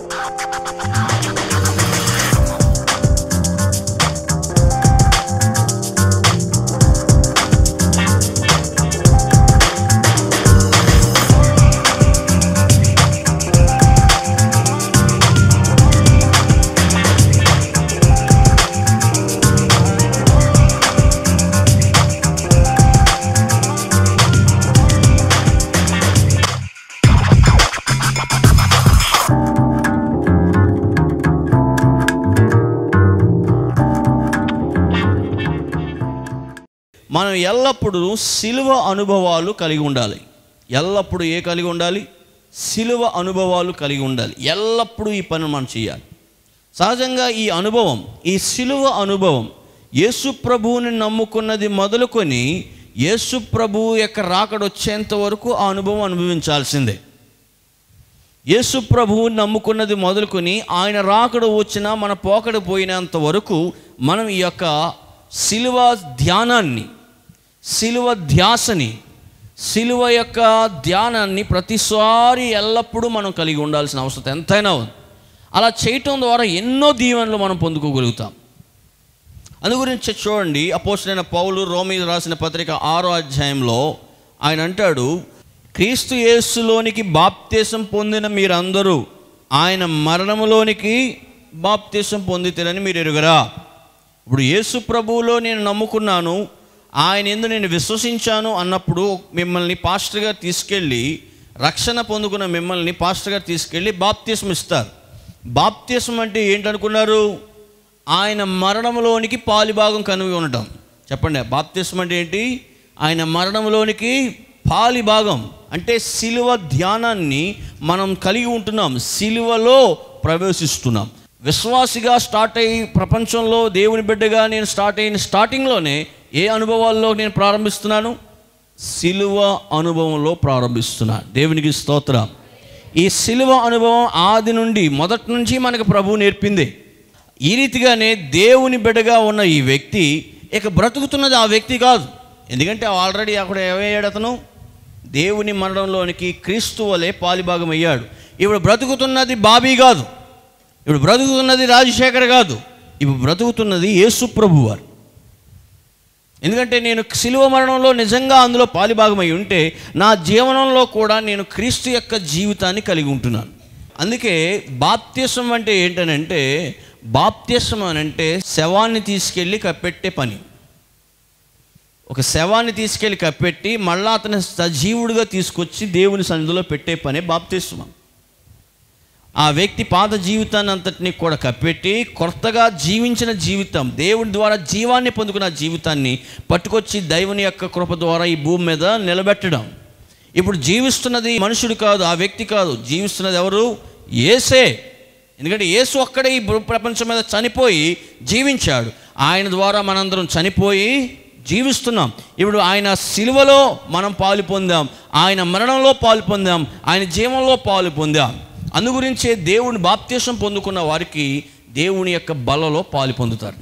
మనం ఎల్లప్పుడూ సిలువ అనుభవాలు కలిగి ఉండాలి ఎల్లప్పుడూ ఏ కలిగి ఉండాలి సిలువ అనుభవాలు కలిగి ఉండాలి ఎల్లప్పుడూ ఈ పని మనం చేయాలి సహజంగా ఈ అనుభవం ఈ సిలువ అనుభవం యేసు ప్రభువుని నమ్ముకున్నది మొదలుకొని యేసు ప్రభువు యొక్క రాకడ వచ్చేంత వరకు ఆ అనుభవం అనుభవించాల్సిందే యేసు ప్రభువు నమ్ముకున్నది మొదలుకొని ఆయన రాకడ వచ్చినా మన పోకడ పోయినంత వరకు మనం ఈ యొక్క సిలువ ధ్యానాన్ని సిలువ ధ్యాసని సిలువ యొక్క ధ్యానాన్ని ప్రతిసారి ఎల్లప్పుడూ మనం కలిగి ఉండాల్సిన అవసరం ఎంతైనా ఉంది అలా చేయటం ద్వారా ఎన్నో దీవెనలు మనం పొందుకోగలుగుతాం అందు గురించి చూడండి అపోసరైన పౌలు రోమి రాసిన పత్రిక ఆరో అధ్యాయంలో ఆయన అంటాడు క్రీస్తు యేసులోనికి బాప్తీసం పొందిన మీరందరూ ఆయన మరణములోనికి బాప్తీసం పొందితేనని మీరు ఎరుగరా ఇప్పుడు యేసు ప్రభువులో నేను నమ్ముకున్నాను ఆయన ఎందు నేను విశ్వసించాను అన్నప్పుడు మిమ్మల్ని పాస్టర్గా తీసుకెళ్ళి రక్షణ పొందుకున్న మిమ్మల్ని పాస్టర్గా తీసుకెళ్ళి బాప్తీసం ఇస్తారు బాప్తీసం అంటే ఏంటనుకున్నారు ఆయన మరణంలోనికి పాలిభాగం కనుగొని ఉండటం చెప్పండి బాప్తిస్మ అంటే ఏంటి ఆయన మరణంలోనికి పాలిభాగం అంటే సిలువ ధ్యానాన్ని మనం కలిగి ఉంటున్నాం సిలువలో ప్రవేశిస్తున్నాం విశ్వాసిగా స్టార్ట్ అయ్యి ప్రపంచంలో దేవుని బిడ్డగా నేను స్టార్ట్ అయిన స్టార్టింగ్లోనే ఏ అనుభవాల్లో నేను ప్రారంభిస్తున్నాను సిలువ అనుభవంలో ప్రారంభిస్తున్నాను దేవునికి స్తోత్రం ఈ సిలువ అనుభవం ఆది నుండి మొదటి నుంచి మనకు ప్రభువు నేర్పింది ఈ రీతిగానే దేవుని బిడ్డగా ఉన్న ఈ వ్యక్తి ఇక బ్రతుకుతున్నది ఆ వ్యక్తి కాదు ఎందుకంటే ఆల్రెడీ అక్కడ ఏమయ్యాడు అతను దేవుని మరణంలోనికి క్రీస్తు వలె పాలిభాగం అయ్యాడు ఇప్పుడు బ్రతుకుతున్నది బాబీ కాదు ఇప్పుడు బ్రతుకుతున్నది రాజశేఖర్ కాదు ఇప్పుడు బ్రతుకుతున్నది యేసు ప్రభు వారు ఎందుకంటే నేను శిలువ మరణంలో నిజంగా అందులో పాలిభాగమై ఉంటే నా జీవనంలో కూడా నేను క్రీస్తు యొక్క జీవితాన్ని కలిగి ఉంటున్నాను అందుకే బాప్త్యసం అంటే ఏంటనంటే బాప్త్యసం అని అంటే శవాన్ని తీసుకెళ్ళి కప్పెట్టే పని ఒక శవాన్ని తీసుకెళ్ళి కప్పెట్టి మళ్ళా అతని సజీవుడిగా తీసుకొచ్చి దేవుని సన్నిధిలో పెట్టే పనే బాప్తిస్మం ఆ వ్యక్తి పాత జీవితాన్ని అంతటిని కూడా కప్పెట్టి కొత్తగా జీవించిన జీవితం దేవుని ద్వారా జీవాన్ని పొందుకున్న జీవితాన్ని పట్టుకొచ్చి దైవుని యొక్క కృప ద్వారా ఈ భూమి మీద నిలబెట్టడం ఇప్పుడు జీవిస్తున్నది మనుషుడు కాదు ఆ వ్యక్తి కాదు జీవిస్తున్నది ఎవరు ఏసే ఎందుకంటే యేసు ఒక్కడే ఈ భూ- ప్రపంచం మీద చనిపోయి జీవించాడు ఆయన ద్వారా మనందరం చనిపోయి జీవిస్తున్నాం ఇప్పుడు ఆయన సిలువలో మనం పాలు పొందాం ఆయన మరణంలో పాలు పొందాం ఆయన జీవంలో పాలు పొందాం అందు గురించే దేవుని బాప్తీసం పొందుకున్న వారికి దేవుని యొక్క బలలో పాలు పొందుతారు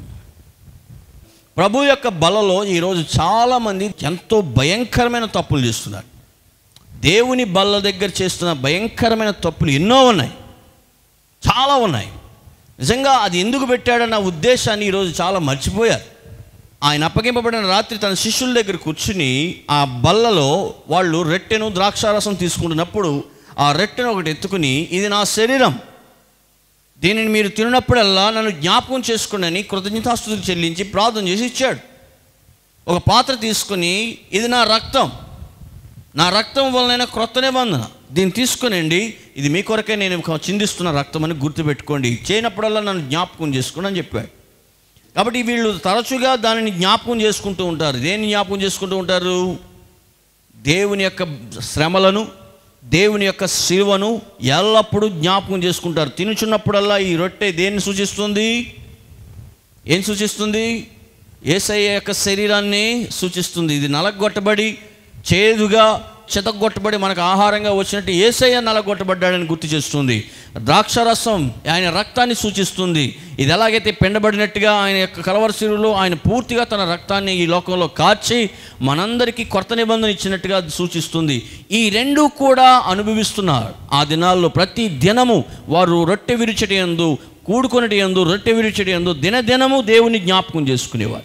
ప్రభు యొక్క బలలో ఈరోజు చాలామంది ఎంతో భయంకరమైన తప్పులు చేస్తున్నారు దేవుని బల్ల దగ్గర చేస్తున్న భయంకరమైన తప్పులు ఎన్నో ఉన్నాయి చాలా ఉన్నాయి నిజంగా అది ఎందుకు పెట్టాడన్న ఉద్దేశాన్ని ఈరోజు చాలా మర్చిపోయారు ఆయన అప్పగింపబడిన రాత్రి తన శిష్యుల దగ్గర కూర్చుని ఆ బల్లలో వాళ్ళు రెట్టెను ద్రాక్షారసం తీసుకుంటున్నప్పుడు ఆ రెట్టెను ఒకటి ఎత్తుకుని ఇది నా శరీరం దీనిని మీరు తిన్నప్పుడల్లా నన్ను జ్ఞాపకం చేసుకుని కృతజ్ఞతాస్తుతులు చెల్లించి ప్రార్థన చేసి ఇచ్చాడు ఒక పాత్ర తీసుకుని ఇది నా రక్తం నా రక్తం వలన క్రొత్త నిబంధన దీన్ని తీసుకునండి ఇది మీ కొరకే నేను చిందిస్తున్న రక్తం అని గుర్తుపెట్టుకోండి చేయనప్పుడల్లా నన్ను జ్ఞాపకం చేసుకోండి అని చెప్పాడు కాబట్టి వీళ్ళు తరచుగా దానిని జ్ఞాపకం చేసుకుంటూ ఉంటారు దేన్ని జ్ఞాపకం చేసుకుంటూ ఉంటారు దేవుని యొక్క శ్రమలను దేవుని యొక్క శిలువను ఎల్లప్పుడూ జ్ఞాపకం చేసుకుంటారు తినుచున్నప్పుడల్లా ఈ రొట్టె దేన్ని సూచిస్తుంది ఏం సూచిస్తుంది ఏసయ్య యొక్క శరీరాన్ని సూచిస్తుంది ఇది నలగొట్టబడి చేదుగా చితగొట్టబడి మనకు ఆహారంగా వచ్చినట్టు ఏసయ్య నలగొట్టబడ్డాడని గుర్తు చేస్తుంది ద్రాక్షరసం ఆయన రక్తాన్ని సూచిస్తుంది ఇది ఎలాగైతే పిండబడినట్టుగా ఆయన యొక్క కలవరశిరులో ఆయన పూర్తిగా తన రక్తాన్ని ఈ లోకంలో కార్చి మనందరికీ కొత్త నిబంధన ఇచ్చినట్టుగా అది సూచిస్తుంది ఈ రెండు కూడా అనుభవిస్తున్నారు ఆ దినాల్లో ప్రతి దినము వారు రొట్టె విరిచటి ఎందు కూడుకొనటి ఎందు రొట్టె విరిచటి ఎందు దినదినము దేవుని జ్ఞాపకం చేసుకునేవారు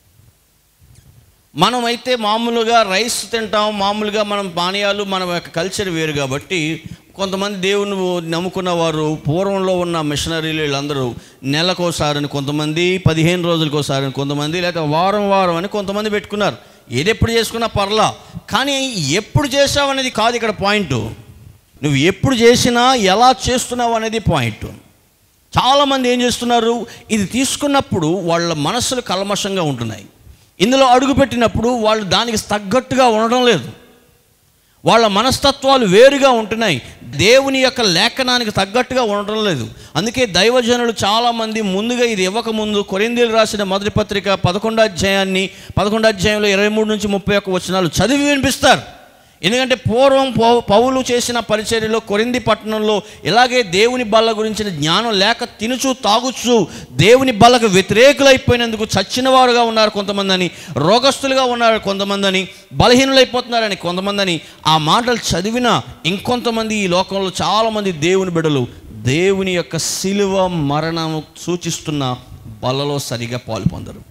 మనమైతే మామూలుగా రైస్ తింటాం మామూలుగా మనం పానీయాలు మన యొక్క కల్చర్ వేరు కాబట్టి కొంతమంది దేవుని నమ్ముకున్న వారు పూర్వంలో ఉన్న మిషనరీలు వీళ్ళందరూ నెలకోసారని కొంతమంది పదిహేను రోజులకోసారని కొంతమంది లేదా వారం వారం అని కొంతమంది పెట్టుకున్నారు ఏదెప్పుడు చేసుకున్నా పర్లా కానీ ఎప్పుడు చేసావు అనేది కాదు ఇక్కడ పాయింట్ నువ్వు ఎప్పుడు చేసినా ఎలా చేస్తున్నావు అనేది పాయింట్ చాలామంది ఏం చేస్తున్నారు ఇది తీసుకున్నప్పుడు వాళ్ళ మనసులు కల్మషంగా ఉంటున్నాయి ఇందులో అడుగుపెట్టినప్పుడు వాళ్ళు దానికి తగ్గట్టుగా ఉండడం లేదు వాళ్ళ మనస్తత్వాలు వేరుగా ఉంటున్నాయి దేవుని యొక్క లేఖనానికి తగ్గట్టుగా ఉండడం లేదు అందుకే దైవజనులు చాలామంది ముందుగా ఇది ఇవ్వకముందు కొరిందీలు రాసిన మొదటి పత్రిక పదకొండో అధ్యాయాన్ని పదకొండో అధ్యాయంలో ఇరవై మూడు నుంచి ముప్పై ఒక్క వచనాలు చదివి వినిపిస్తారు ఎందుకంటే పూర్వం పౌ పౌలు చేసిన పరిచర్యలో కొరింది పట్టణంలో ఇలాగే దేవుని బల్ల గురించిన జ్ఞానం లేక తినుచు తాగుచు దేవుని బల్లకు వ్యతిరేకులైపోయినందుకు చచ్చిన వారుగా ఉన్నారు కొంతమంది అని రోగస్తులుగా ఉన్నారు కొంతమంది అని బలహీనులైపోతున్నారని కొంతమంది అని ఆ మాటలు చదివిన ఇంకొంతమంది ఈ లోకంలో చాలామంది దేవుని బిడలు దేవుని యొక్క శిలువ మరణం సూచిస్తున్న బలలో సరిగా పాలు పొందరు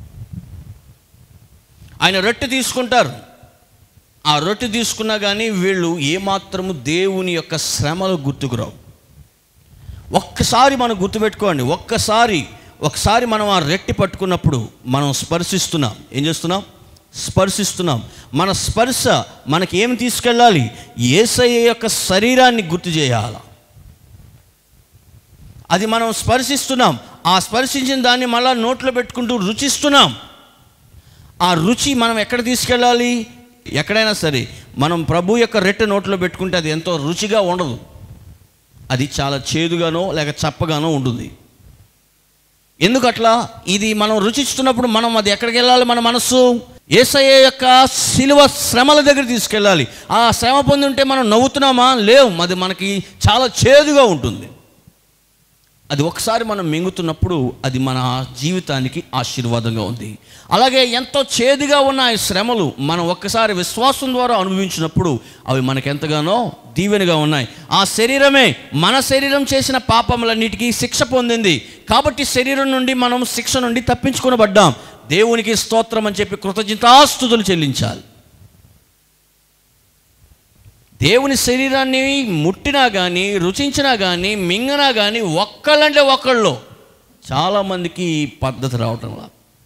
ఆయన రొట్టె తీసుకుంటారు ఆ రొట్టె తీసుకున్నా కానీ వీళ్ళు ఏమాత్రము దేవుని యొక్క శ్రమలు గుర్తుకురావు ఒక్కసారి మనం గుర్తుపెట్టుకోండి ఒక్కసారి ఒకసారి మనం ఆ రెట్టి పట్టుకున్నప్పుడు మనం స్పర్శిస్తున్నాం ఏం చేస్తున్నాం స్పర్శిస్తున్నాం మన స్పర్శ మనకి ఏమి తీసుకెళ్ళాలి ఏసయ్య యొక్క శరీరాన్ని గుర్తు చేయాలి అది మనం స్పర్శిస్తున్నాం ఆ స్పర్శించిన దాన్ని మళ్ళా నోట్లో పెట్టుకుంటూ రుచిస్తున్నాం ఆ రుచి మనం ఎక్కడ తీసుకెళ్ళాలి ఎక్కడైనా సరే మనం ప్రభు యొక్క రెట్టె నోట్లో పెట్టుకుంటే అది ఎంతో రుచిగా ఉండదు అది చాలా చేదుగానో లేక చప్పగానో ఉంటుంది ఎందుకు అట్లా ఇది మనం రుచిస్తున్నప్పుడు మనం అది ఎక్కడికి వెళ్ళాలి మన మనస్సు ఏసయ్య యొక్క శిలువ శ్రమల దగ్గర తీసుకెళ్ళాలి ఆ శ్రమ పొంది ఉంటే మనం నవ్వుతున్నామా లేవు అది మనకి చాలా చేదుగా ఉంటుంది అది ఒకసారి మనం మింగుతున్నప్పుడు అది మన జీవితానికి ఆశీర్వాదంగా ఉంది అలాగే ఎంతో చేదుగా ఉన్న ఆ శ్రమలు మనం ఒక్కసారి విశ్వాసం ద్వారా అనుభవించినప్పుడు అవి మనకెంతగానో దీవెనగా ఉన్నాయి ఆ శరీరమే మన శరీరం చేసిన పాపములన్నిటికీ శిక్ష పొందింది కాబట్టి శరీరం నుండి మనం శిక్ష నుండి తప్పించుకొనబడ్డాం దేవునికి స్తోత్రం అని చెప్పి కృతజ్ఞతాస్తుతులు చెల్లించాలి దేవుని శరీరాన్ని ముట్టినా కానీ రుచించినా కానీ మింగినా కానీ ఒక్కళ్ళంటే ఒక్కళ్ళు చాలామందికి ఈ పద్ధతి రావటంలా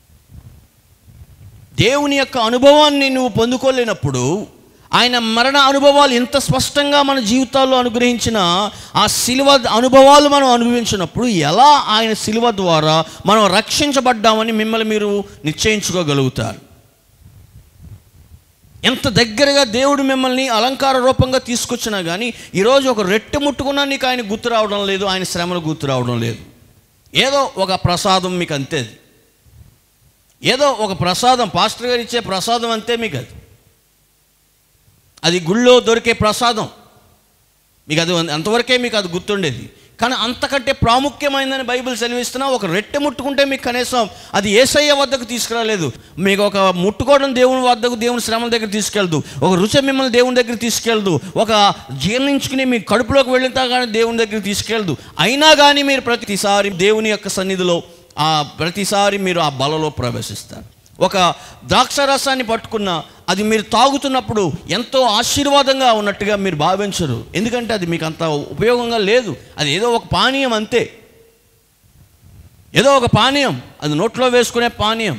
దేవుని యొక్క అనుభవాన్ని నువ్వు పొందుకోలేనప్పుడు ఆయన మరణ అనుభవాలు ఇంత స్పష్టంగా మన జీవితాల్లో అనుగ్రహించిన ఆ శిలువ అనుభవాలు మనం అనుభవించినప్పుడు ఎలా ఆయన శిలువ ద్వారా మనం రక్షించబడ్డామని మిమ్మల్ని మీరు నిశ్చయించుకోగలుగుతారు ఎంత దగ్గరగా దేవుడు మిమ్మల్ని అలంకార రూపంగా తీసుకొచ్చినా కానీ ఈరోజు ఒక రెట్టె ముట్టుకున్నా నీకు ఆయన గుర్తు రావడం లేదు ఆయన శ్రమలు గుర్తు రావడం లేదు ఏదో ఒక ప్రసాదం మీకు అంతే అది. ఏదో ఒక ప్రసాదం పాస్టర్ గారు ఇచ్చే ప్రసాదం అంతే మీకు అది అది గుళ్ళో దొరికే ప్రసాదం మీకు అది అంతవరకే మీకు అది గుర్తుండేది కానీ అంతకంటే ప్రాముఖ్యమైందని బైబిల్ సెలవిస్తున్నా ఒక రెట్టె ముట్టుకుంటే మీకు కనీసం అది ఏసయ్య వద్దకు తీసుకురాలేదు మీకు ఒక ముట్టుకోవడం దేవుని వద్దకు దేవుని శ్రమల దగ్గర తీసుకెళ్దు ఒక రుచి మిమ్మల్ని దేవుని దగ్గర తీసుకెళ్దు ఒక జీర్ణించుకుని మీ కడుపులోకి వెళ్ళినా కానీ దేవుని దగ్గర తీసుకెళ్దు అయినా కానీ మీరు ప్రతిసారి దేవుని యొక్క సన్నిధిలో ఆ ప్రతిసారి మీరు ఆ బలలో ప్రవేశిస్తారు ఒక ద్రాక్ష రసాన్ని పట్టుకున్న అది మీరు తాగుతున్నప్పుడు ఎంతో ఆశీర్వాదంగా ఉన్నట్టుగా మీరు భావించరు ఎందుకంటే అది మీకు అంత ఉపయోగంగా లేదు అది ఏదో ఒక పానీయం అంతే ఏదో ఒక పానీయం అది నోట్లో వేసుకునే పానీయం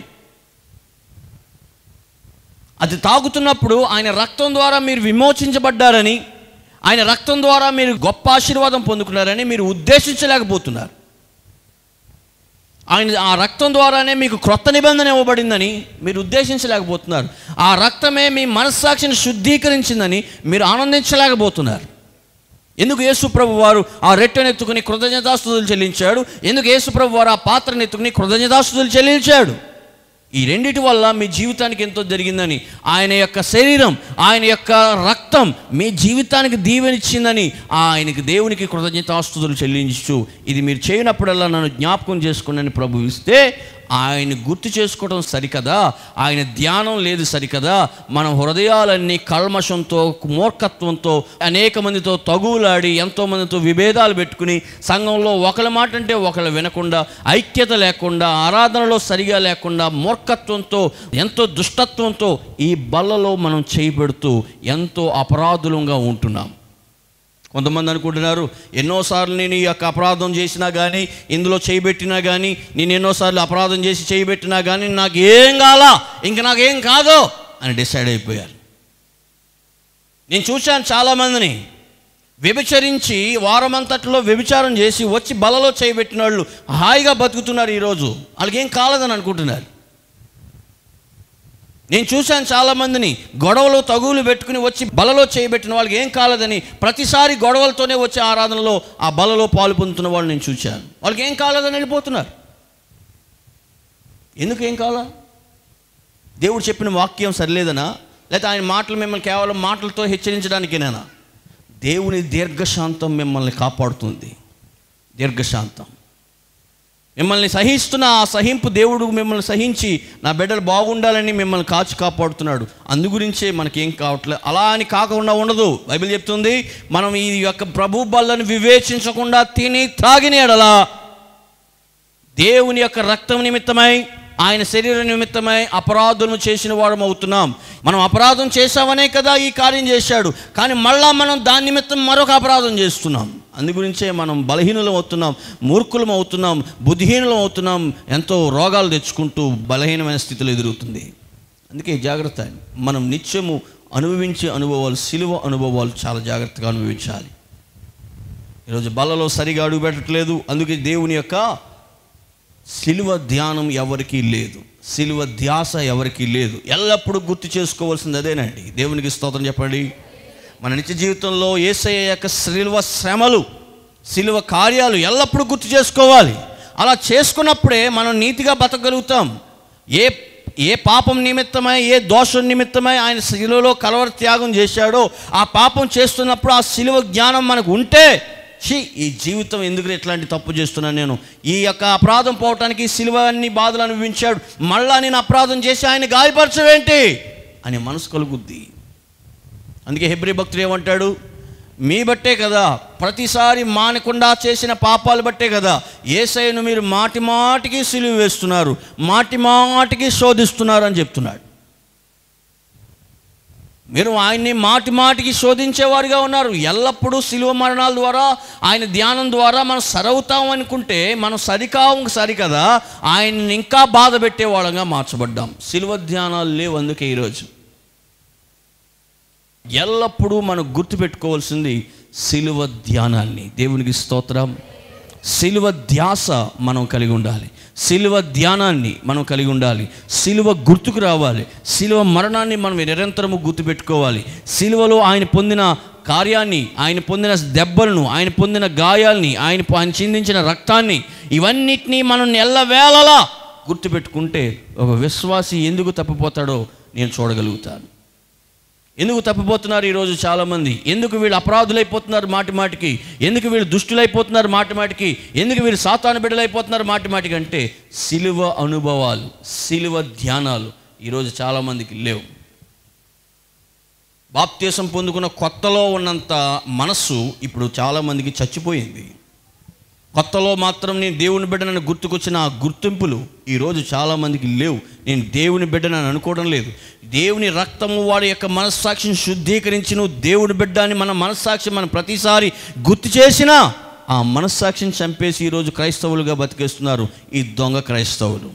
అది తాగుతున్నప్పుడు ఆయన రక్తం ద్వారా మీరు విమోచించబడ్డారని ఆయన రక్తం ద్వారా మీరు గొప్ప ఆశీర్వాదం పొందుకున్నారని మీరు ఉద్దేశించలేకపోతున్నారు ఆయన ఆ రక్తం ద్వారానే మీకు క్రొత్త నిబంధన ఇవ్వబడిందని మీరు ఉద్దేశించలేకపోతున్నారు ఆ రక్తమే మీ మనస్సాక్షిని శుద్ధీకరించిందని మీరు ఆనందించలేకపోతున్నారు ఎందుకు యేసుప్రభు వారు ఆ రెట్టెను ఎత్తుకుని కృతజ్ఞతాస్తుతులు చెల్లించాడు ఎందుకు యేసుప్రభు వారు ఆ పాత్రను ఎత్తుకుని కృతజ్ఞతాస్తుతులు చెల్లించాడు ఈ రెండిటి వల్ల మీ జీవితానికి ఎంతో జరిగిందని ఆయన యొక్క శరీరం ఆయన యొక్క రక్తం మీ జీవితానికి దీవెనిచ్చిందని ఆయనకి దేవునికి కృతజ్ఞతాస్తుతులు చెల్లించు ఇది మీరు చేయనప్పుడల్లా నన్ను జ్ఞాపకం చేసుకుని ప్రభు ఇస్తే ఆయన గుర్తు చేసుకోవడం సరికదా ఆయన ధ్యానం లేదు సరికదా మన హృదయాలన్నీ కల్మషంతో మూర్ఖత్వంతో అనేక మందితో తగువులాడి ఎంతో మందితో విభేదాలు పెట్టుకుని సంఘంలో ఒకళ్ళ మాట అంటే ఒకళ్ళు వినకుండా ఐక్యత లేకుండా ఆరాధనలో సరిగా లేకుండా మూర్ఖత్వంతో ఎంతో దుష్టత్వంతో ఈ బల్లలో మనం చేయబెడుతూ ఎంతో అపరాధులంగా ఉంటున్నాం కొంతమంది అనుకుంటున్నారు ఎన్నోసార్లు నేను ఈ యొక్క అపరాధం చేసినా కానీ ఇందులో చేయబెట్టినా కానీ నేను ఎన్నోసార్లు అపరాధం చేసి చేయబెట్టినా కానీ నాకు ఏం కాలా ఇంక నాకేం కాదు అని డిసైడ్ అయిపోయారు నేను చూశాను చాలామందిని వ్యభిచరించి వారమంతట్లో వ్యభిచారం చేసి వచ్చి బలలో చేయబెట్టిన వాళ్ళు హాయిగా బతుకుతున్నారు ఈరోజు వాళ్ళకి ఏం కాలేదని అనుకుంటున్నారు నేను చూశాను చాలామందిని గొడవలు తగువులు పెట్టుకుని వచ్చి బలలో చేయబెట్టిన వాళ్ళకి ఏం కాలేదని ప్రతిసారి గొడవలతోనే వచ్చే ఆరాధనలో ఆ బలలో పాలు పొందుతున్న వాళ్ళు నేను చూశాను వాళ్ళకి ఏం కాలేదని వెళ్ళిపోతున్నారు ఎందుకు ఏం కావాలా దేవుడు చెప్పిన వాక్యం సరిలేదనా లేకపోతే ఆయన మాటలు మిమ్మల్ని కేవలం మాటలతో హెచ్చరించడానికేనా దేవుని దీర్ఘశాంతం మిమ్మల్ని కాపాడుతుంది దీర్ఘశాంతం మిమ్మల్ని సహిస్తున్న ఆ సహింపు దేవుడు మిమ్మల్ని సహించి నా బిడ్డలు బాగుండాలని మిమ్మల్ని కాచి కాపాడుతున్నాడు అందు గురించే మనకేం కావట్లేదు అలా అని కాకుండా ఉండదు బైబిల్ చెప్తుంది మనం ఈ యొక్క ప్రభు బల్లను వివేచించకుండా తిని త్రాగిన ఎడలా దేవుని యొక్క రక్తం నిమిత్తమై ఆయన శరీర నిమిత్తమై అపరాధము చేసిన వారం అవుతున్నాం మనం అపరాధం చేశామనే కదా ఈ కార్యం చేశాడు కానీ మళ్ళా మనం దాని నిమిత్తం మరొక అపరాధం చేస్తున్నాం అందు గురించే మనం బలహీనులం అవుతున్నాం మూర్ఖులం అవుతున్నాం బుద్ధిహీనులం అవుతున్నాం ఎంతో రోగాలు తెచ్చుకుంటూ బలహీనమైన స్థితిలో ఎదురవుతుంది అందుకే జాగ్రత్త మనం నిత్యము అనుభవించే అనుభవాలు సిలువ అనుభవాలు చాలా జాగ్రత్తగా అనుభవించాలి ఈరోజు బలలో సరిగా అడుగు పెట్టట్లేదు అందుకే దేవుని యొక్క సిలువ ధ్యానం ఎవరికీ లేదు సిలువ ధ్యాస ఎవరికీ లేదు ఎల్లప్పుడూ గుర్తు చేసుకోవాల్సింది అదేనండి దేవునికి స్తోత్రం చెప్పండి మన నిత్య జీవితంలో ఏసయ్య యొక్క సిలువ శ్రమలు సిలువ కార్యాలు ఎల్లప్పుడూ గుర్తు చేసుకోవాలి అలా చేసుకున్నప్పుడే మనం నీతిగా బతకగలుగుతాం ఏ ఏ పాపం నిమిత్తమై ఏ దోషం నిమిత్తమై ఆయన శిలువలో కలవర త్యాగం చేశాడో ఆ పాపం చేస్తున్నప్పుడు ఆ సిలువ జ్ఞానం మనకు ఉంటే ఛీ ఈ జీవితం ఎందుకు ఇట్లాంటి తప్పు చేస్తున్నాను నేను ఈ యొక్క అపరాధం పోవటానికి సిలువ అన్ని బాధలు అనుభవించాడు మళ్ళా నేను అపరాధం చేసి ఆయన గాయపరచవేంటి అనే మనసు కలుగుద్ది అందుకే హెబ్రి భక్తుడు ఏమంటాడు మీ బట్టే కదా ప్రతిసారి మానకుండా చేసిన పాపాలు బట్టే కదా ఏసైను మీరు మాటి మాటికి సిలువ వేస్తున్నారు మాటి మాటికి శోధిస్తున్నారు అని చెప్తున్నాడు మీరు ఆయన్ని మాటి మాటికి శోధించేవారుగా ఉన్నారు ఎల్లప్పుడూ శిలువ మరణాల ద్వారా ఆయన ధ్యానం ద్వారా మనం సరవుతాం అనుకుంటే మనం సరికావు సరికదా ఆయన్ని ఇంకా బాధ పెట్టేవాళ్ళంగా మార్చబడ్డాం శిలువ ధ్యానాలు లేవు అందుకే ఈరోజు ఎల్లప్పుడూ మనం గుర్తుపెట్టుకోవాల్సింది సిలువ ధ్యానాన్ని దేవునికి స్తోత్రం సిలువ ధ్యాస మనం కలిగి ఉండాలి సిలువ ధ్యానాన్ని మనం కలిగి ఉండాలి సిలువ గుర్తుకు రావాలి సిలువ మరణాన్ని మనం నిరంతరము గుర్తుపెట్టుకోవాలి సిలువలో ఆయన పొందిన కార్యాన్ని ఆయన పొందిన దెబ్బలను ఆయన పొందిన గాయాల్ని ఆయన ఆయన చిందించిన రక్తాన్ని ఇవన్నిటినీ మనం ఎల్లవేళలా గుర్తుపెట్టుకుంటే ఒక విశ్వాసి ఎందుకు తప్పిపోతాడో నేను చూడగలుగుతాను ఎందుకు తప్పిపోతున్నారు ఈరోజు చాలామంది ఎందుకు వీళ్ళు అపరాధులైపోతున్నారు మాటి మాటికి ఎందుకు వీళ్ళు దుష్టులైపోతున్నారు మాటి మాటికి ఎందుకు వీళ్ళు సాతాను బిడ్డలైపోతున్నారు మాటి మాటికి అంటే సిలువ అనుభవాలు సిలువ ధ్యానాలు ఈరోజు చాలామందికి లేవు బాప్తీసం పొందుకున్న కొత్తలో ఉన్నంత మనస్సు ఇప్పుడు చాలామందికి చచ్చిపోయింది కొత్తలో మాత్రం నేను దేవుని బిడ్డనని గుర్తుకొచ్చిన ఆ గుర్తింపులు ఈరోజు చాలామందికి లేవు నేను దేవుని బిడ్డనని అనుకోవడం లేదు దేవుని రక్తము వాడి యొక్క మనస్సాక్షిని శుద్ధీకరించి నువ్వు దేవుని బిడ్డ అని మన మనస్సాక్షి మనం ప్రతిసారి గుర్తు చేసినా ఆ మనస్సాక్షిని చంపేసి ఈరోజు క్రైస్తవులుగా బతికేస్తున్నారు ఈ దొంగ క్రైస్తవులు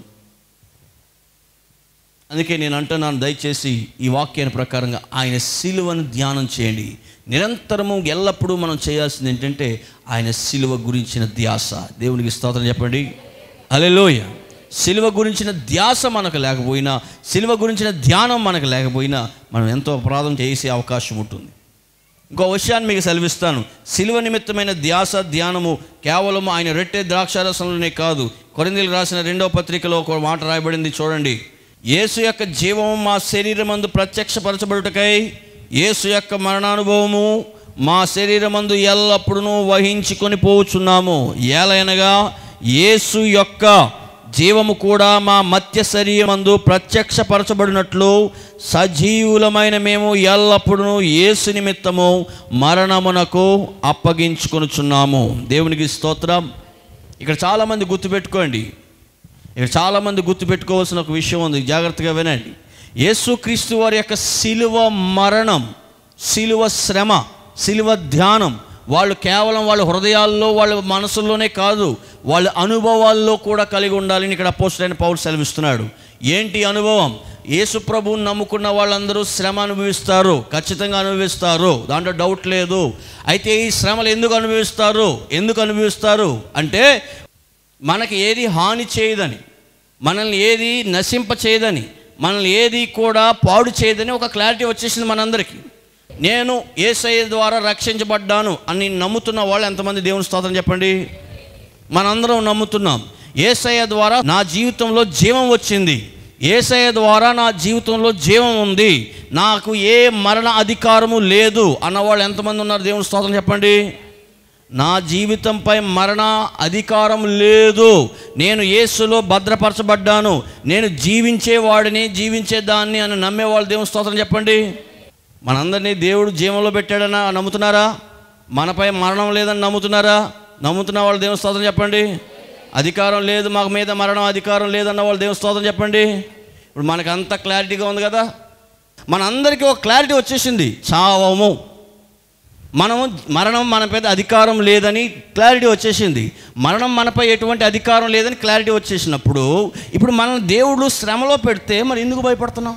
అందుకే నేను అంటున్నాను దయచేసి ఈ వాక్యాన్ని ప్రకారంగా ఆయన సిలువను ధ్యానం చేయండి నిరంతరము ఎల్లప్పుడూ మనం చేయాల్సింది ఏంటంటే ఆయన సిలువ గురించిన ధ్యాస దేవునికి స్తోత్రం చెప్పండి అలెలోయ సిలువ గురించిన ధ్యాస మనకు లేకపోయినా సిలువ గురించిన ధ్యానం మనకు లేకపోయినా మనం ఎంతో అపరాధం చేసే అవకాశం ఉంటుంది ఇంకో విషయాన్ని మీకు సెలవిస్తాను సిలువ నిమిత్తమైన ధ్యాస ధ్యానము కేవలం ఆయన రెట్టే ద్రాక్షారసంలోనే కాదు కొరిందీలు రాసిన రెండవ పత్రికలో ఒక మాట రాయబడింది చూడండి యేసు యొక్క జీవము మా శరీరమందు ప్రత్యక్షపరచబడుటకై యేసు యొక్క మరణానుభవము మా శరీరమందు ఎల్లప్పుడూ వహించుకొని పోవుచున్నాము ఏలైనగా యేసు యొక్క జీవము కూడా మా మత్య శరీరమందు ప్రత్యక్షపరచబడినట్లు సజీవులమైన మేము ఎల్లప్పుడూ యేసు నిమిత్తము మరణమునకు అప్పగించుకొనుచున్నాము దేవునికి స్తోత్రం ఇక్కడ చాలామంది గుర్తుపెట్టుకోండి ఇక్కడ చాలామంది గుర్తుపెట్టుకోవాల్సిన ఒక విషయం ఉంది జాగ్రత్తగా వినండి యేసుక్రీస్తు వారి యొక్క శిలువ మరణం శిలువ శ్రమ శిలువ ధ్యానం వాళ్ళు కేవలం వాళ్ళ హృదయాల్లో వాళ్ళ మనసుల్లోనే కాదు వాళ్ళ అనుభవాల్లో కూడా కలిగి ఉండాలని ఇక్కడ అపోస్టైన పౌరు సెలవిస్తున్నాడు ఏంటి అనుభవం యేసు ప్రభువుని నమ్ముకున్న వాళ్ళందరూ శ్రమ అనుభవిస్తారు ఖచ్చితంగా అనుభవిస్తారు దాంట్లో డౌట్ లేదు అయితే ఈ శ్రమలు ఎందుకు అనుభవిస్తారు ఎందుకు అనుభవిస్తారు అంటే మనకి ఏది హాని చేయదని మనల్ని ఏది నశింప చేయదని మనల్ని ఏది కూడా పాడు చేయదని ఒక క్లారిటీ వచ్చేసింది మనందరికీ నేను ఏసఐ ద్వారా రక్షించబడ్డాను అని నమ్ముతున్న వాళ్ళు ఎంతమంది దేవుని స్తోత్రం చెప్పండి మనందరం నమ్ముతున్నాం ఏసయ్య ద్వారా నా జీవితంలో జీవం వచ్చింది ఏసయ్య ద్వారా నా జీవితంలో జీవం ఉంది నాకు ఏ మరణ అధికారము లేదు అన్నవాళ్ళు ఎంతమంది ఉన్నారు దేవుని స్తోత్రం చెప్పండి నా జీవితంపై మరణ అధికారం లేదు నేను యేసులో భద్రపరచబడ్డాను నేను జీవించేవాడిని జీవించేదాన్ని అని నమ్మేవాళ్ళు దేవుని స్తోత్రం చెప్పండి మనందరినీ దేవుడు జీవంలో పెట్టాడని నమ్ముతున్నారా మనపై మరణం లేదని నమ్ముతున్నారా నమ్ముతున్న వాళ్ళు దేవుని స్తోత్రం చెప్పండి అధికారం లేదు మాకు మీద మరణం అధికారం లేదన్న వాళ్ళు దేవుని స్తోత్రం చెప్పండి ఇప్పుడు మనకు అంత క్లారిటీగా ఉంది కదా మనందరికీ ఒక క్లారిటీ వచ్చేసింది చావము మనము మరణం మన మీద అధికారం లేదని క్లారిటీ వచ్చేసింది మరణం మనపై ఎటువంటి అధికారం లేదని క్లారిటీ వచ్చేసినప్పుడు ఇప్పుడు మనం దేవుడు శ్రమలో పెడితే మరి ఎందుకు భయపడుతున్నాం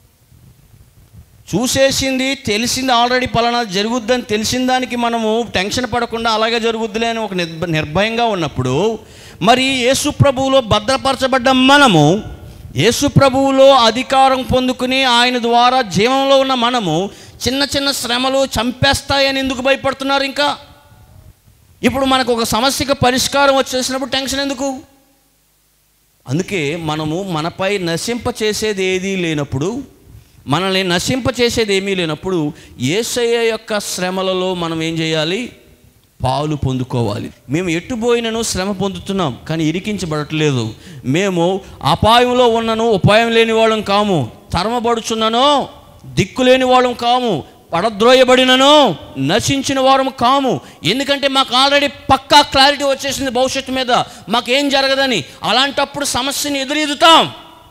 చూసేసింది తెలిసింది ఆల్రెడీ పలానా జరుగుద్దని తెలిసిన దానికి మనము టెన్షన్ పడకుండా అలాగే జరుగుద్దిలే అని ఒక నిర్భ నిర్భయంగా ఉన్నప్పుడు మరి యేసు ప్రభువులో భద్రపరచబడ్డ మనము యేసు ప్రభువులో అధికారం పొందుకుని ఆయన ద్వారా జీవంలో ఉన్న మనము చిన్న చిన్న శ్రమలు చంపేస్తాయని ఎందుకు భయపడుతున్నారు ఇంకా ఇప్పుడు మనకు ఒక సమస్యకు పరిష్కారం వచ్చేసినప్పుడు టెన్షన్ ఎందుకు అందుకే మనము మనపై నశింప చేసేది ఏదీ లేనప్పుడు మనల్ని నశింప చేసేది ఏమీ లేనప్పుడు ఏసయ్య యొక్క శ్రమలలో మనం ఏం చేయాలి పాలు పొందుకోవాలి మేము ఎట్టుపోయినను శ్రమ పొందుతున్నాం కానీ ఇరికించబడట్లేదు మేము అపాయంలో ఉన్నను ఉపాయం లేని వాళ్ళం కాము తరమబడుచున్నను దిక్కు లేని వాళ్ళం కాము పడద్రోయబడినను నశించిన వారం కాము ఎందుకంటే మాకు ఆల్రెడీ పక్కా క్లారిటీ వచ్చేసింది భవిష్యత్తు మీద మాకేం జరగదని అలాంటప్పుడు సమస్యని ఎదురెదుతాం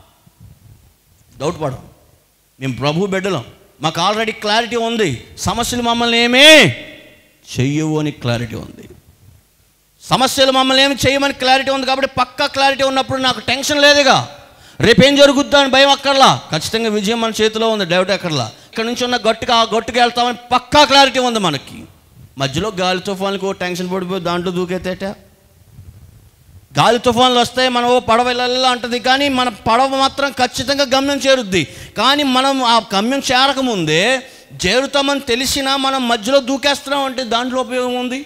డౌట్ పడం మేము ప్రభు బిడ్డలం మాకు ఆల్రెడీ క్లారిటీ ఉంది సమస్యలు మమ్మల్ని ఏమీ చెయ్యవు అని క్లారిటీ ఉంది సమస్యలు మమ్మల్ని ఏమి చేయమని క్లారిటీ ఉంది కాబట్టి పక్కా క్లారిటీ ఉన్నప్పుడు నాకు టెన్షన్ లేదుగా రేపేం జరుగుద్దా అని భయం అక్కర్లా ఖచ్చితంగా విజయం మన చేతిలో ఉంది డౌట్ అక్కర్లా ఇక్కడ నుంచి ఉన్న గట్టుకు ఆ గట్టుకు వెళ్తామని పక్కా క్లారిటీ ఉంది మనకి మధ్యలో గాలి తుఫాన్లకు ఓ టెన్షన్ పడిపోయి దాంట్లో దూకేతేట గాలి తుఫాన్లు వస్తాయి మనం ఓ పడవ వెళ్ళాలి అంటది కానీ మన పడవ మాత్రం ఖచ్చితంగా గమ్యం చేరుద్ది కానీ మనం ఆ గమ్యం చేరకముందే చేరుతామని తెలిసినా మనం మధ్యలో దూకేస్తున్నాం అంటే దాంట్లో ఉపయోగం ఉంది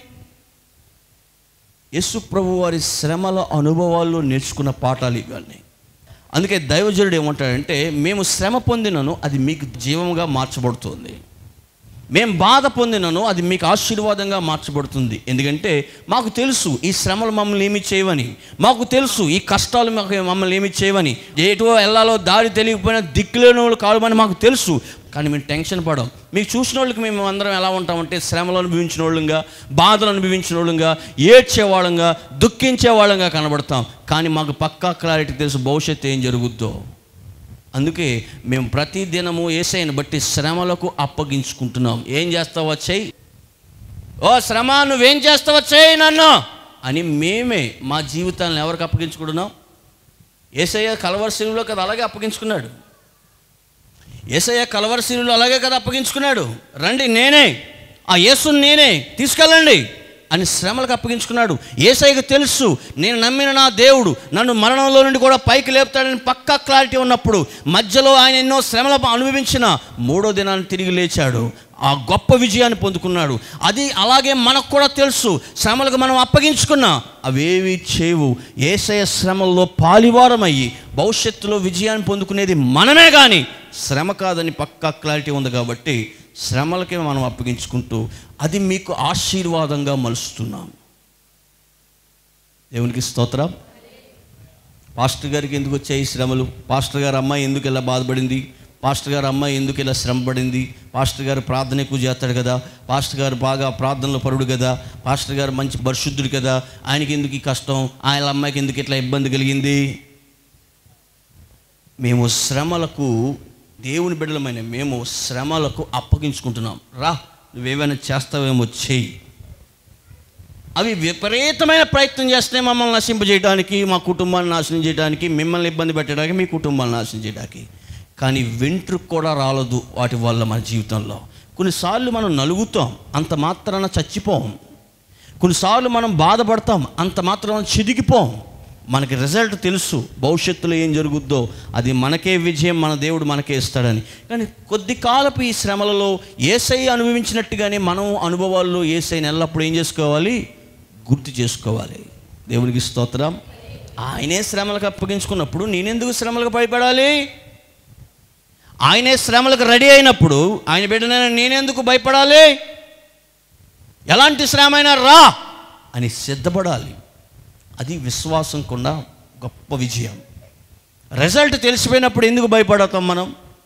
యేసు ప్రభు వారి శ్రమల అనుభవాల్లో నేర్చుకున్న పాఠాలు ఇవన్నీ అందుకే దైవజనుడు ఏమంటాడంటే మేము శ్రమ పొందినను అది మీకు జీవముగా మార్చబడుతుంది మేము బాధ పొందినను అది మీకు ఆశీర్వాదంగా మార్చబడుతుంది ఎందుకంటే మాకు తెలుసు ఈ శ్రమలు మమ్మల్ని ఏమి చేయవని మాకు తెలుసు ఈ కష్టాలు మాకు మమ్మల్ని ఏమి చేయవని ఎటో వెళ్ళాలో దారి తెలియకపోయినా దిక్కులేని వాళ్ళు కావమని మాకు తెలుసు కానీ మేము టెన్షన్ పడం మీకు చూసిన వాళ్ళకి మేము అందరం ఎలా ఉంటామంటే శ్రమలు అనుభవించిన వాళ్ళంగా బాధలు అనుభవించిన వాళ్ళంగా ఏడ్చే వాళ్ళంగా దుఃఖించే వాళ్ళంగా కనబడతాం కానీ మాకు పక్కా క్లారిటీ తెలుసు భవిష్యత్తు ఏం జరుగుద్దో అందుకే మేము ప్రతి దినము ఏసైని బట్టి శ్రమలకు అప్పగించుకుంటున్నాం ఏం చేస్తావు వచ్చాయి ఓ శ్రమ నువ్వేం చేస్తావు వచ్చాయి నన్ను అని మేమే మా జీవితాలను ఎవరికి అప్పగించుకుంటున్నాం ఏసయ్య కలవరశీనులో కదా అలాగే అప్పగించుకున్నాడు ఏసయ్య కలవరశీనులు అలాగే కదా అప్పగించుకున్నాడు రండి నేనే ఆ యేసుని నేనే తీసుకెళ్ళండి అని శ్రమలకు అప్పగించుకున్నాడు ఏసైకి తెలుసు నేను నమ్మిన నా దేవుడు నన్ను మరణంలో నుండి కూడా పైకి లేపుతాడని పక్కా క్లారిటీ ఉన్నప్పుడు మధ్యలో ఆయన ఎన్నో శ్రమలు అనుభవించిన మూడో దినాన్ని తిరిగి లేచాడు ఆ గొప్ప విజయాన్ని పొందుకున్నాడు అది అలాగే మనకు కూడా తెలుసు శ్రమలకు మనం అప్పగించుకున్నా అవేవి చేవు ఏసయ శ్రమల్లో పాలివారమయ్యి భవిష్యత్తులో విజయాన్ని పొందుకునేది మనమే కానీ శ్రమ కాదని పక్కా క్లారిటీ ఉంది కాబట్టి శ్రమలకే మనం అప్పగించుకుంటూ అది మీకు ఆశీర్వాదంగా మలుస్తున్నాం దేవునికి స్తోత్రం పాస్టర్ గారికి ఎందుకు వచ్చాయి ఈ శ్రమలు పాస్టర్ గారు అమ్మాయి ఎందుకు ఇలా బాధపడింది పాస్టర్ గారు అమ్మాయి ఎందుకు ఇలా శ్రమ పడింది పాస్టర్ గారు ప్రార్థన ఎక్కువ చేస్తాడు కదా పాస్టర్ గారు బాగా ప్రార్థనలో పరుడు కదా పాస్టర్ గారు మంచి పరిశుద్ధుడు కదా ఆయనకి ఎందుకు ఈ కష్టం ఆయన అమ్మాయికి ఎందుకు ఇట్లా ఇబ్బంది కలిగింది మేము శ్రమలకు దేవుని బిడ్డలమైన మేము శ్రమలకు అప్పగించుకుంటున్నాం రా నువ్వేమైనా చేస్తావేమో చెయ్యి అవి విపరీతమైన ప్రయత్నం చేస్తున్నాయి మమ్మల్ని నశింపజేయడానికి మా కుటుంబాన్ని నాశనం చేయడానికి మిమ్మల్ని ఇబ్బంది పెట్టడానికి మీ కుటుంబాన్ని నాశనం చేయడానికి కానీ వెంట్రుకు కూడా రాలదు వాటి వల్ల మన జీవితంలో కొన్నిసార్లు మనం నలుగుతాం అంత మాత్రాన చచ్చిపోం కొన్నిసార్లు మనం బాధపడతాం అంత మాత్రాన చిదిగిపోం మనకి రిజల్ట్ తెలుసు భవిష్యత్తులో ఏం జరుగుద్దో అది మనకే విజయం మన దేవుడు మనకే ఇస్తాడని కానీ కొద్ది కాలపు ఈ శ్రమలలో ఏసై అనుభవించినట్టుగానే మనం అనుభవాల్లో ఏసైని ఎల్లప్పుడూ ఏం చేసుకోవాలి గుర్తు చేసుకోవాలి దేవునికి స్తోత్రం ఆయనే శ్రమలకు అప్పగించుకున్నప్పుడు నేనెందుకు శ్రమలకు భయపడాలి ఆయనే శ్రమలకు రెడీ అయినప్పుడు ఆయన బిడ్డనైనా నేనెందుకు భయపడాలి ఎలాంటి శ్రమ అయినా రా అని సిద్ధపడాలి అది విశ్వాసం కొన్న గొప్ప విజయం రిజల్ట్ తెలిసిపోయినప్పుడు ఎందుకు భయపడతాం మనం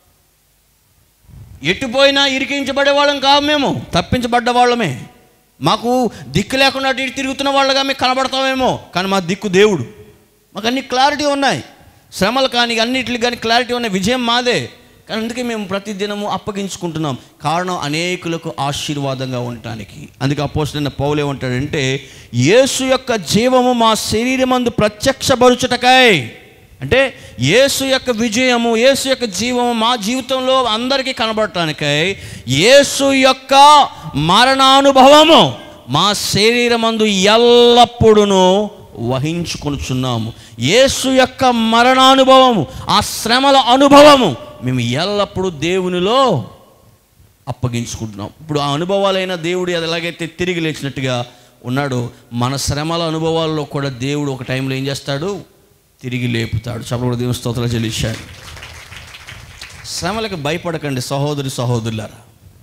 ఎటుపోయినా ఇరికించబడే వాళ్ళం కాదు మేము తప్పించబడ్డ వాళ్ళమే మాకు దిక్కు లేకుండా అటు ఇటు తిరుగుతున్న వాళ్ళగా మీకు కనబడతామేమో కానీ మా దిక్కు దేవుడు మాకు అన్ని క్లారిటీ ఉన్నాయి శ్రమలు కానీ అన్నిటికి కానీ క్లారిటీ ఉన్నాయి విజయం మాదే కానీ అందుకే మేము ప్రతిదినము అప్పగించుకుంటున్నాం కారణం అనేకులకు ఆశీర్వాదంగా ఉండటానికి అందుకే అపోసిన పౌలు ఏమంటాడంటే యేసు యొక్క జీవము మా శరీరమందు ప్రత్యక్షపరుచుటకై అంటే యేసు యొక్క విజయము యేసు యొక్క జీవము మా జీవితంలో అందరికీ కనబడటానికై యేసు యొక్క మరణానుభవము మా శరీరమందు ఎల్లప్పుడూ వహించుకొనుచున్నాము యేసు యొక్క మరణానుభవము ఆ శ్రమల అనుభవము మేము ఎల్లప్పుడూ దేవునిలో అప్పగించుకుంటున్నాం ఇప్పుడు ఆ అనుభవాలైన దేవుడు అది ఎలాగైతే తిరిగి లేచినట్టుగా ఉన్నాడో మన శ్రమల అనుభవాల్లో కూడా దేవుడు ఒక టైంలో ఏం చేస్తాడు తిరిగి లేపుతాడు చప్పుడు దేవుని స్తోత్రాలు చెల్లించాడు శ్రమలకు భయపడకండి సహోదరి సహోదరులారా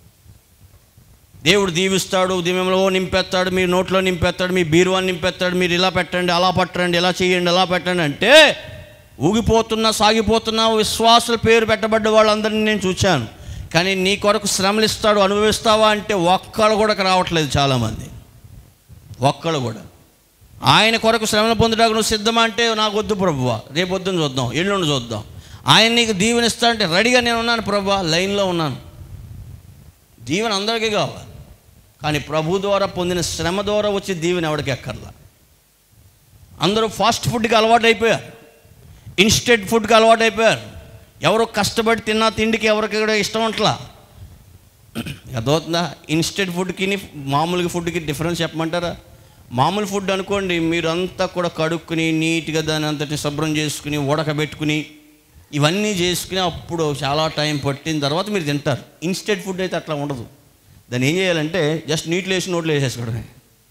దేవుడు దీవిస్తాడు దీవెంలో నింపేస్తాడు మీ నోట్లో నింపేస్తాడు మీ బీరువాన్ని నింపేస్తాడు మీరు ఇలా పెట్టండి అలా పట్టండి ఇలా చేయండి అలా పెట్టండి అంటే ఊగిపోతున్న సాగిపోతున్న విశ్వాసుల పేరు పెట్టబడ్డ వాళ్ళందరినీ నేను చూశాను కానీ నీ కొరకు శ్రమలు ఇస్తాడు అనుభవిస్తావా అంటే ఒక్కళ్ళు కూడా రావట్లేదు చాలామంది ఒక్కళ్ళు కూడా ఆయన కొరకు శ్రమను పొందడానికి నువ్వు సిద్ధమా అంటే నాకు వద్దు ప్రభువా రేపు వద్దని చూద్దాం ఎల్లుండి చూద్దాం ఆయన నీకు దీవెన ఇస్తాడంటే రెడీగా నేను ఉన్నాను ప్రభువా లైన్లో ఉన్నాను దీవెన అందరికీ కావాలి కానీ ప్రభు ద్వారా పొందిన శ్రమ ద్వారా వచ్చే దీవెన ఎవరికి ఎక్కర్లా అందరూ ఫాస్ట్ ఫుడ్కి అలవాటు అయిపోయారు ఇన్స్టెంట్ ఫుడ్కి అలవాటు అయిపోయారు ఎవరు కష్టపడి తిన్నా తిండికి ఎవరికి కూడా ఇష్టం ఉంటలా అదవుతుందా ఇన్స్టెంట్ ఫుడ్కి మామూలుగా ఫుడ్కి డిఫరెన్స్ చెప్పమంటారా మామూలు ఫుడ్ అనుకోండి మీరంతా కూడా కడుక్కుని నీట్గా దాని అంతటి శుభ్రం చేసుకుని ఉడకబెట్టుకుని ఇవన్నీ చేసుకుని అప్పుడు చాలా టైం పట్టిన తర్వాత మీరు తింటారు ఇన్స్టెంట్ ఫుడ్ అయితే అట్లా ఉండదు దాన్ని ఏం చేయాలంటే జస్ట్ నీటిలో వేసి నోట్లో వేసేసుకోవడమే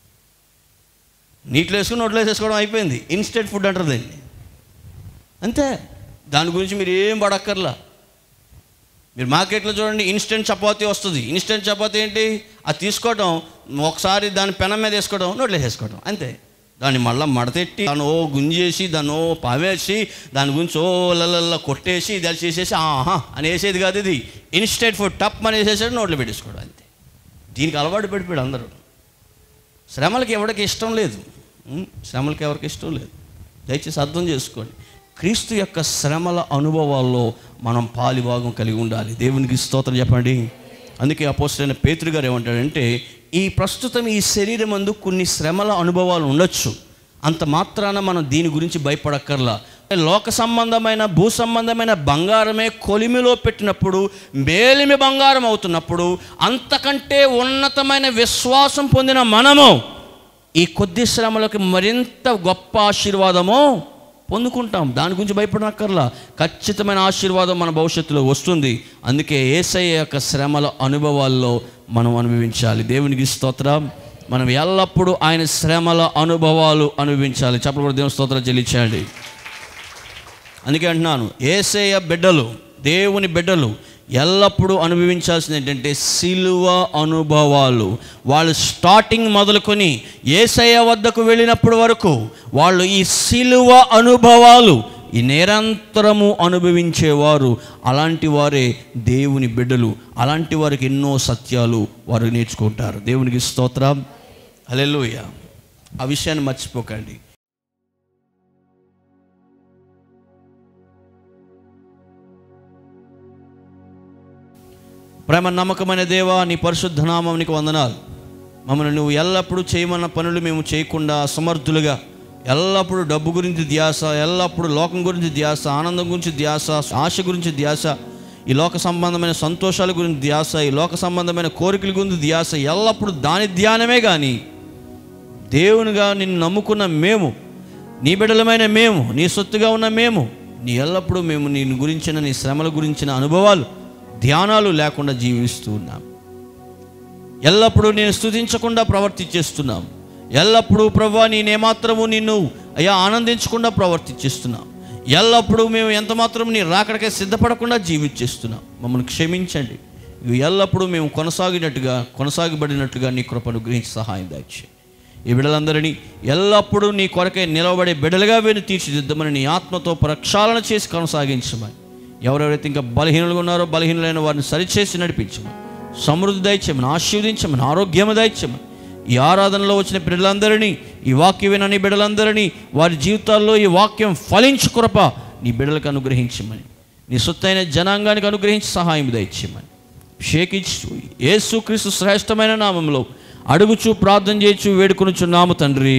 నీటిలో వేసుకుని నోట్లో వేసేసుకోవడం అయిపోయింది ఇన్స్టెంట్ ఫుడ్ అంటారు దాన్ని అంతే దాని గురించి మీరు ఏం పడక్కర్లా మీరు మార్కెట్లో చూడండి ఇన్స్టెంట్ చపాతీ వస్తుంది ఇన్స్టెంట్ చపాతీ ఏంటి అది తీసుకోవడం ఒకసారి దాని పెనం మీద వేసుకోవడం నోట్లో వేసుకోవడం అంతే దాన్ని మళ్ళీ మడతెట్టి దాన్ని ఓ గుంజేసి దాన్ని ఓ పావేసి దాని గురించి ఓ లల్ల కొట్టేసి ఇది చేసేసి ఆహా అని వేసేది కాదు ఇది ఇన్స్టెంట్ ఫుడ్ టప్ అని వేసేసాడు నోట్లో పెట్టేసుకోవడం అంతే దీనికి అలవాటు పడిపోయాడు అందరూ శ్రమలకి ఎవరికి ఇష్టం లేదు ఉం? శ్రమలకి ఎవరికి ఇష్టం లేదు దయచేసి అర్థం చేసుకోండి క్రీస్తు యొక్క శ్రమల అనుభవాల్లో మనం పాలిభాగం కలిగి ఉండాలి దేవునికి స్తోత్రం చెప్పండి అందుకే అపోస్టైన పేతురు గారు ఏమంటాడంటే ఈ ప్రస్తుతం ఈ శరీరం అందు కొన్ని శ్రమల అనుభవాలు ఉండొచ్చు అంత మాత్రాన మనం దీని గురించి భయపడక్కర్లా లోక సంబంధమైన భూ సంబంధమైన బంగారమే కొలిమిలో పెట్టినప్పుడు మేలిమి బంగారం అవుతున్నప్పుడు అంతకంటే ఉన్నతమైన విశ్వాసం పొందిన మనము ఈ కొద్ది శ్రమలకు మరింత గొప్ప ఆశీర్వాదము పొందుకుంటాం దాని గురించి భయపడనక్కర్లా ఖచ్చితమైన ఆశీర్వాదం మన భవిష్యత్తులో వస్తుంది అందుకే ఏసయ్య యొక్క శ్రమల అనుభవాల్లో మనం అనుభవించాలి దేవునికి స్తోత్రం మనం ఎల్లప్పుడూ ఆయన శ్రమల అనుభవాలు అనుభవించాలి చెప్పలు కూడా దేవుని స్తోత్రం చెల్లించండి అందుకే అంటున్నాను ఏసయ్య బిడ్డలు దేవుని బిడ్డలు ఎల్లప్పుడూ అనుభవించాల్సింది ఏంటంటే సిలువ అనుభవాలు వాళ్ళు స్టార్టింగ్ మొదలుకొని ఏసయ్య వద్దకు వెళ్ళినప్పటి వరకు వాళ్ళు ఈ సిలువ అనుభవాలు ఈ నిరంతరము అనుభవించేవారు అలాంటి వారే దేవుని బిడ్డలు అలాంటి వారికి ఎన్నో సత్యాలు వారు నేర్చుకుంటారు దేవునికి స్తోత్రం హల్లెలూయ ఆ విషయాన్ని మర్చిపోకండి ప్రేమ నమ్మకమైన దేవా నీ పరిశుద్ధ నామం నీకు వందనాలు మమ్మల్ని నువ్వు ఎల్లప్పుడూ చేయమన్న పనులు మేము చేయకుండా అసమర్థులుగా ఎల్లప్పుడూ డబ్బు గురించి ధ్యాస ఎల్లప్పుడూ లోకం గురించి ధ్యాస ఆనందం గురించి ధ్యాస ఆశ గురించి ధ్యాస ఈ లోక సంబంధమైన సంతోషాల గురించి ధ్యాస ఈ లోక సంబంధమైన కోరికల గురించి ధ్యాస ఎల్లప్పుడూ దాని ధ్యానమే కానీ దేవునిగా నిన్ను నమ్ముకున్న మేము నీ బిడ్డలమైన మేము నీ సొత్తుగా ఉన్న మేము నీ ఎల్లప్పుడూ మేము నీ గురించిన నీ శ్రమల గురించిన అనుభవాలు ధ్యానాలు లేకుండా జీవిస్తూ ఉన్నాం ఎల్లప్పుడూ నేను స్తుతించకుండా ప్రవర్తించేస్తున్నాం ఎల్లప్పుడూ ప్రభా నేనేమాత్రము నిన్ను అయ్యా ఆనందించకుండా ప్రవర్తించేస్తున్నాం ఎల్లప్పుడూ మేము ఎంత మాత్రం నీ రాకడకే సిద్ధపడకుండా జీవించేస్తున్నాం మమ్మల్ని క్షమించండి ఇవి ఎల్లప్పుడూ మేము కొనసాగినట్టుగా కొనసాగబడినట్టుగా నీ కృపను గ్రహించి సహాయం దాచి ఈ బిడ్డలందరినీ ఎల్లప్పుడూ నీ కొరకే నిలవబడే బిడ్డలుగా వీరిని తీర్చిదిద్దమని నీ ఆత్మతో ప్రక్షాళన చేసి కొనసాగించమని ఎవరెవరైతే ఇంకా బలహీనులుగా ఉన్నారో బలహీనులైన వారిని సరిచేసి నడిపించమని సమృద్ధి దయచేయమని ఆశీర్వదించమని ఆరోగ్యము దయచేయమని ఈ ఆరాధనలో వచ్చిన బిడ్డలందరినీ ఈ వాక్యం వినని బిడ్డలందరినీ వారి జీవితాల్లో ఈ వాక్యం ఫలించు కృప నీ బిడ్డలకు అనుగ్రహించమని నీ సొత్తైన జనాంగానికి అనుగ్రహించి సహాయం దయచేయమని షేకిచ్చు యేసుక్రీస్తు శ్రేష్టమైన నామంలో అడుగుచు ప్రార్థన చేయొచ్చు వేడుకొనుచున్నాము తండ్రి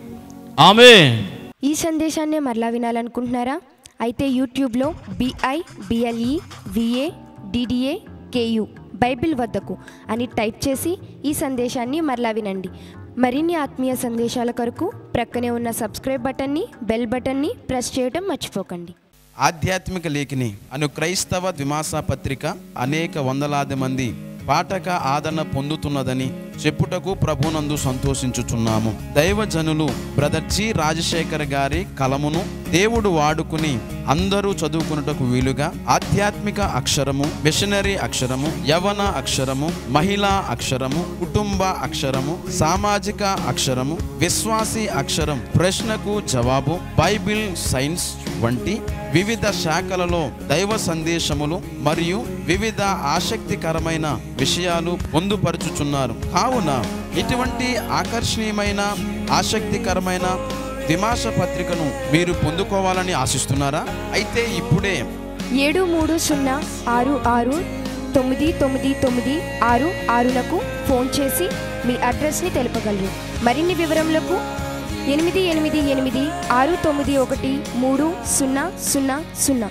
ఆమె ఈ సందేశాన్ని మరలా వినాలనుకుంటున్నారా అయితే యూట్యూబ్లో B I B L E V A D D A K U Bible వద్దకు అని టైప్ చేసి ఈ సందేశాన్ని మరలా వినండి మరిన్ని ఆత్మీయ సందేశాల కొరకు ప్రక్కనే ఉన్న సబ్స్క్రైబ్ బటన్ని బెల్ బటన్ని ప్రెస్ చేయడం మర్చిపోకండి ఆధ్యాత్మిక లేఖిని అను క్రైస్తవ ద్విమాస పత్రిక అనేక వందలాది మంది పాఠక ఆదరణ పొందుతున్నదని చెప్పుటకు ప్రభునందు సంతోషించుచున్నాము దైవజనులు బ్రదర్ జి రాజశేఖర్ గారి కలమును దేవుడు వాడుకుని అందరూ చదువుకున్నటకు వీలుగా ఆధ్యాత్మిక అక్షరము మిషనరీ అక్షరము యవన అక్షరము మహిళా అక్షరము కుటుంబ అక్షరము సామాజిక అక్షరము విశ్వాసీ అక్షరం ప్రశ్నకు జవాబు బైబిల్ సైన్స్ వంటి వివిధ శాఖలలో దైవ సందేశములు మరియు వివిధ ఆసక్తికరమైన విషయాలు పొందుపరుచుచున్నారు కావున ఇటువంటి ఆకర్షణీయమైన ఆసక్తికరమైన దిమాష పత్రికను మీరు పొందుకోవాలని ఆశిస్తున్నారా అయితే ఇప్పుడే ఏడు మూడు సున్నా ఆరు ఆరు తొమ్మిది తొమ్మిది తొమ్మిది ఆరు ఆరులకు ఫోన్ చేసి మీ అడ్రస్ని తెలుపగలరు మరిన్ని వివరములకు ఎనిమిది ఎనిమిది ఎనిమిది ఆరు తొమ్మిది ఒకటి మూడు సున్నా సున్నా సున్నా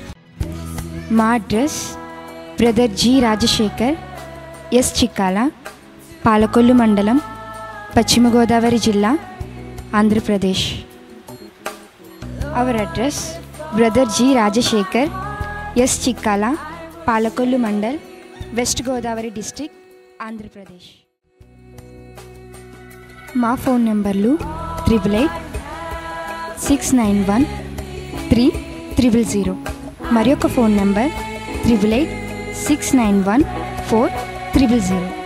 మా address brother G Rajasekhar S Chikkala Palakollu మండలం పశ్చిమ గోదావరి జిల్లా Andhra Pradesh our address brother G Rajasekhar S Chikkala Palakollu mandal west Godavari district Andhra Pradesh మా ఫోన్ నెంబర్లు triple eight six nine one three triple zero మరి ఒక phone number triple eight six nine one four triple zero